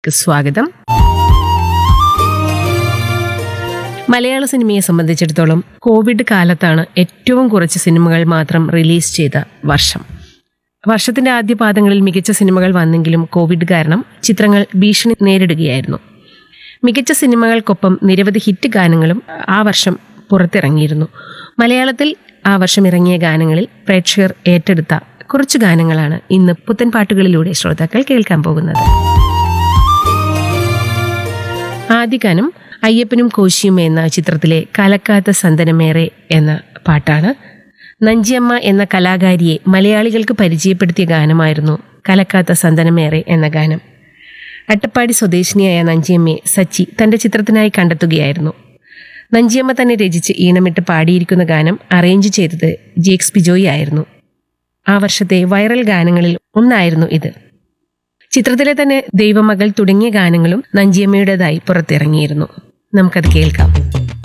സ്വാഗതം മലയാള സിനിമയെ സംബന്ധിച്ചിടത്തോളം കോവിഡ് കാലത്താണ് ഏറ്റവും കുറച്ച് സിനിമകൾ മാത്രം റിലീസ് ചെയ്ത വർഷം വർഷത്തിന്റെ ആദ്യ പാദങ്ങളിൽ മികച്ച സിനിമകൾ വന്നെങ്കിലും കോവിഡ് കാരണം ചിത്രങ്ങൾ ഭീഷണി നേരിടുകയായിരുന്നു മികച്ച സിനിമകൾക്കൊപ്പം നിരവധി ഹിറ്റ് ഗാനങ്ങളും ആ വർഷം പുറത്തിറങ്ങിയിരുന്നു മലയാളത്തിൽ ആ വർഷം ഇറങ്ങിയ ഗാനങ്ങളിൽ പ്രേക്ഷകർ ഏറ്റെടുത്ത കുറച്ചു ഗാനങ്ങളാണ് ഇന്ന് പുത്തൻ പാട്ടുകളിലൂടെ ശ്രോതാക്കൾ കേൾക്കാൻ പോകുന്നത് ആദ്യ ഗാനം അയ്യപ്പനും കോശിയും എന്ന ചിത്രത്തിലെ കലക്കാത്ത സന്തനമേറെ എന്ന പാട്ടാണ് നഞ്ചിയമ്മ എന്ന കലാകാരിയെ മലയാളികൾക്ക് പരിചയപ്പെടുത്തിയ ഗാനമായിരുന്നു കലക്കാത്ത സന്തനമേറെ എന്ന ഗാനം അട്ടപ്പാടി സ്വദേശിനിയായ നഞ്ചിയമ്മയെ സച്ചി തന്റെ ചിത്രത്തിനായി കണ്ടെത്തുകയായിരുന്നു നഞ്ചിയമ്മ തന്നെ രചിച്ച് ഈണമിട്ട് പാടിയിരിക്കുന്ന ഗാനം അറേഞ്ച് ചെയ്തത് ജേക്സ് ബിജോയി ആയിരുന്നു ആ വർഷത്തെ വൈറൽ ഗാനങ്ങളിൽ ഒന്നായിരുന്നു ഇത് ചിത്രത്തിലെ തന്നെ ദൈവമകൾ തുടങ്ങിയ ഗാനങ്ങളും നഞ്ചിയമ്മയുടേതായി പുറത്തിറങ്ങിയിരുന്നു നമുക്കത് കേൾക്കാം